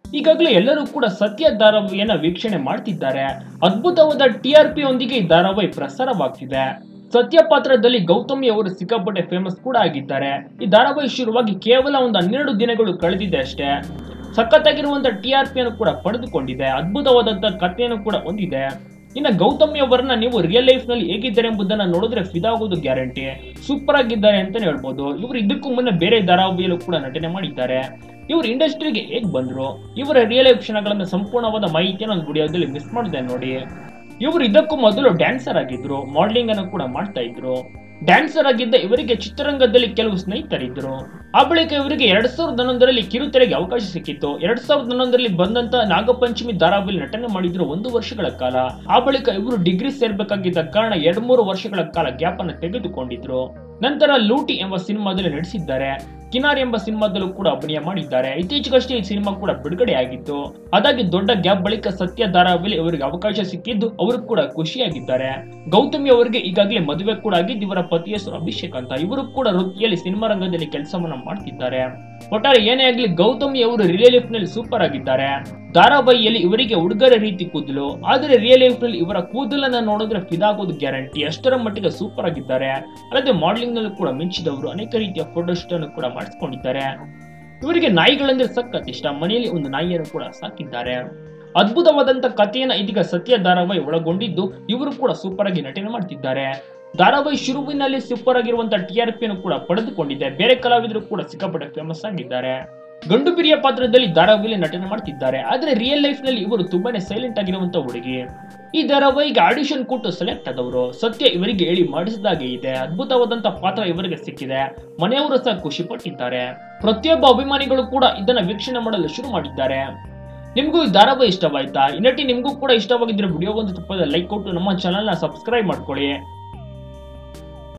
ಈಗಾಗಲೇ ಎಲ್ಲರೂ ಕೂಡ ಸತ್ಯ ಧಾರಾವಾಹಿಯನ್ನ ವೀಕ್ಷಣೆ ಮಾಡ್ತಿದ್ದಾರೆ ಅದ್ಭುತವಾದ ಟಿ ಆರ್ ಪಿ ಒಂದಿಗೆ ಈ ಧಾರಾವಾಹಿ ಪ್ರಸಾರವಾಗ್ತಿದೆ ಸತ್ಯ ಪಾತ್ರದಲ್ಲಿ ಗೌತಮಿ ಅವರು ಸಿಕ್ಕಾಪಟ್ಟೆ ಫೇಮಸ್ ಕೂಡ ಆಗಿದ್ದಾರೆ ಈ ಧಾರಾವಾಹಿ ಶುರುವಾಗಿ ಕೇವಲ ಒಂದು ಹನ್ನೆರಡು ದಿನಗಳು ಕಳೆದಿದೆ ಅಷ್ಟೇ ಸಖತ್ತಾಗಿರುವಂತಹ ಟಿ ಆರ್ ಪಿ ಅನ್ನು ಕೂಡ ಪಡೆದುಕೊಂಡಿದೆ ಅದ್ಭುತವಾದಂತಹ ಕಥೆಯನ್ನು ಕೂಡ ಹೊಂದಿದೆ ಇನ್ನು ಗೌತಮಿ ಅವರನ್ನ ನೀವು ರಿಯಲ್ ಲೈಫ್ ನಲ್ಲಿ ಹೇಗಿದ್ದಾರೆ ಎಂಬುದನ್ನ ನೋಡಿದ್ರೆ ಫಿದಾ ಆಗೋದು ಗ್ಯಾರಂಟಿ ಸೂಪರ್ ಆಗಿದ್ದಾರೆ ಅಂತಾನೆ ಹೇಳ್ಬೋದು ಇವರು ಇದಕ್ಕೂ ಮುನ್ನ ಬೇರೆ ಧಾರಾವಾಹಿಯಲ್ಲೂ ಕೂಡ ನಟನೆ ಮಾಡಿದ್ದಾರೆ ಇವರು ಇಂಡಸ್ಟ್ರಿಗೆ ಹೇಗ್ ಬಂದ್ರು ಇವರ ರಿಯಲ್ ಲೈಫ್ ಕ್ಷಣಗಳನ್ನ ಸಂಪೂರ್ಣವಾದ ಮಾಹಿತಿಯನ್ನು ಒಂದು ವಿಡಿಯೋದಲ್ಲಿ ಮಿಸ್ ಮಾಡಿದೆ ನೋಡಿ ಇವರು ಇದಕ್ಕೂ ಮೊದಲು ಡ್ಯಾನ್ಸರ್ ಆಗಿದ್ರು ಮಾಡಲಿಂಗ್ ಅನ್ನು ಕೂಡ ಮಾಡ್ತಾ ಇದ್ರು ಡ್ಯಾನ್ಸರ್ ಆಗಿದ್ದ ಇವರಿಗೆ ಚಿತ್ರರಂಗದಲ್ಲಿ ಕೆಲವು ಸ್ನೇಹಿತರಿದ್ರು ಆ ಬಳಿಕ ಇವರಿಗೆ ಎರಡ್ ಸಾವಿರದ ಹನ್ನೊಂದರಲ್ಲಿ ಕಿರುತೆರೆಗೆ ಅವಕಾಶ ಸಿಕ್ಕಿತ್ತು ಎರಡ್ ಸಾವಿರದ ಹನ್ನೊಂದರಲ್ಲಿ ಬಂದಂತ ನಾಗಪಂಚಮಿ ಧಾರಾವಾಹಿಯಲ್ಲಿ ನಟನೆ ಮಾಡಿದ್ರು ಒಂದು ವರ್ಷಗಳ ಕಾಲ ಆ ಬಳಿಕ ಇವರು ಡಿಗ್ರಿ ಸೇರ್ಬೇಕಾಗಿದ್ದ ಕಾರಣ ಎರಡ್ ಮೂರು ವರ್ಷಗಳ ಕಾಲ ಗ್ಯಾಪ್ ಅನ್ನು ತೆಗೆದುಕೊಂಡಿದ್ರು ನಂತರ ಲೂಟಿ ಎಂಬ ಸಿನಿಮಾದಲ್ಲಿ ನಟಿಸಿದ್ದಾರೆ ಕಿನಾರ್ ಎಂಬ ಸಿನಿಮಾದಲ್ಲೂ ಕೂಡ ಅಭಿನಯ ಮಾಡಿದ್ದಾರೆ ಇತ್ತೀಚೆಗಷ್ಟೇ ಈ ಸಿನಿಮಾ ಕೂಡ ಬಿಡುಗಡೆ ಆಗಿತ್ತು ಅದಾಗಿ ದೊಡ್ಡ ಗ್ಯಾಪ್ ಬಳಿಕ ಸತ್ಯ ಧಾರಾವಾಹಿಯಲ್ಲಿ ಇವರಿಗೆ ಅವಕಾಶ ಸಿಕ್ಕಿದ್ದು ಅವರು ಕೂಡ ಖುಷಿಯಾಗಿದ್ದಾರೆ ಗೌತಮಿ ಅವರಿಗೆ ಈಗಾಗಲೇ ಮದುವೆ ಕೂಡ ಆಗಿದ್ದು ಇವರ ಪತಿ ಹೆಸರು ಅಭಿಷೇಕ್ ಅಂತ ಇವರು ಕೂಡ ವೃತ್ತಿಯಲ್ಲಿ ಸಿನಿಮಾ ರಂಗದಲ್ಲಿ ಕೆಲಸವನ್ನ ಮಾಡ್ತಿದ್ದಾರೆ ಒಟ್ಟಾರೆ ಏನೇ ಆಗಲಿ ಗೌತಮಿ ಅವರು ರಿಯಲ್ ಲೈಫ್ ನಲ್ಲಿ ಸೂಪರ್ ಆಗಿದ್ದಾರೆ ಧಾರಾವಾಹಿಯಲ್ಲಿ ಇವರಿಗೆ ಉಡುಗೊರೆ ರೀತಿ ಕೂದಲು ಆದರೆ ರಿಯಲ್ ಲೈಫ್ ನಲ್ಲಿ ಇವರ ಕೂದಲನ್ನ ನೋಡಿದ್ರೆ ಫಿದಾಗೋದು ಗ್ಯಾರಂಟಿ ಅಷ್ಟರ ಮಟ್ಟಿಗೆ ಸೂಪರ್ ಆಗಿದ್ದಾರೆ ಅಲ್ಲದೆ ಮಾಡಲಿಂಗ್ ನಲ್ಲೂ ಕೂಡ ಮಿಂಚಿದವರು ಅನೇಕ ರೀತಿಯ ಫೋಟೋಶೂಟ್ ಅನ್ನು ಕೂಡ ಮಾಡಿಸ್ಕೊಂಡಿದ್ದಾರೆ ಇವರಿಗೆ ನಾಯಿಗಳಂದ್ರೆ ಸಖತ್ ಇಷ್ಟ ಮನೆಯಲ್ಲಿ ಒಂದು ನಾಯಿಯನ್ನು ಕೂಡ ಸಾಕಿದ್ದಾರೆ ಅದ್ಭುತವಾದಂತ ಕಥೆಯನ್ನ ಇದೀಗ ಸತ್ಯ ಧಾರಾವಾಹಿ ಒಳಗೊಂಡಿದ್ದು ಇವರು ಕೂಡ ಸೂಪರ್ ಆಗಿ ನಟನೆ ಮಾಡ್ತಿದ್ದಾರೆ ಧಾರಾವಾಹಿ ಶುರುವಿನಲ್ಲಿ ಸೂಪರ್ ಆಗಿರುವಂತಹ ಟಿ ಆರ್ ಪಿಯನ್ನು ಕೂಡ ಪಡೆದುಕೊಂಡಿದೆ ಬೇರೆ ಕಲಾವಿದರು ಕೂಡ ಸಿಕ್ಕಾಪಟ್ಟೆ ಫೇಮಸ್ ಆಗಿದ್ದಾರೆ ಗಂಡು ಬಿರಿಯ ಪಾತ್ರದಲ್ಲಿ ಧಾರಾವಾಹಿಯಲ್ಲಿ ನಟನೆ ಮಾಡ್ತಿದ್ದಾರೆ ಆದ್ರೆ ರಿಯಲ್ ಲೈಫ್ ನಲ್ಲಿ ಇವರು ತುಂಬಾನೇ ಸೈಲೆಂಟ್ ಆಗಿರುವಂತ ಹುಡುಗಿ ಈ ಧಾರಾವಾಹಿಗೆ ಆಡಿಷನ್ ಕೊಟ್ಟು ಸೆಲೆಕ್ಟ್ ಆದವರು ಸತ್ಯ ಇವರಿಗೆ ಹೇಳಿ ಮಾಡಿಸಿದಾಗೆ ಇದೆ ಅದ್ಭುತವಾದಂತ ಪಾತ್ರ ಇವರಿಗೆ ಸಿಕ್ಕಿದೆ ಮನೆಯವರು ಸಹ ಖುಷಿ ಪಟ್ಟಿದ್ದಾರೆ ಪ್ರತಿಯೊಬ್ಬ ಅಭಿಮಾನಿಗಳು ಕೂಡ ಇದನ್ನ ವೀಕ್ಷಣೆ ಮಾಡಲು ಶುರು ಮಾಡಿದ್ದಾರೆ ನಿಮಗೂ ಈ ಧಾರಾವಾಹಿ ಇಷ್ಟವಾಯ್ತಾ ಈ ನಟಿ ನಿಮಗೂ ಕೂಡ ಇಷ್ಟವಾಗಿದ್ರೆ ವಿಡಿಯೋ ಒಂದು ತಪ್ಪದ ಲೈಕ್ ಕೊಟ್ಟು ನಮ್ಮ ಚಾನಲ್ನ ಸಬ್ಸ್ಕ್ರೈಬ್ ಮಾಡ್ಕೊಳ್ಳಿ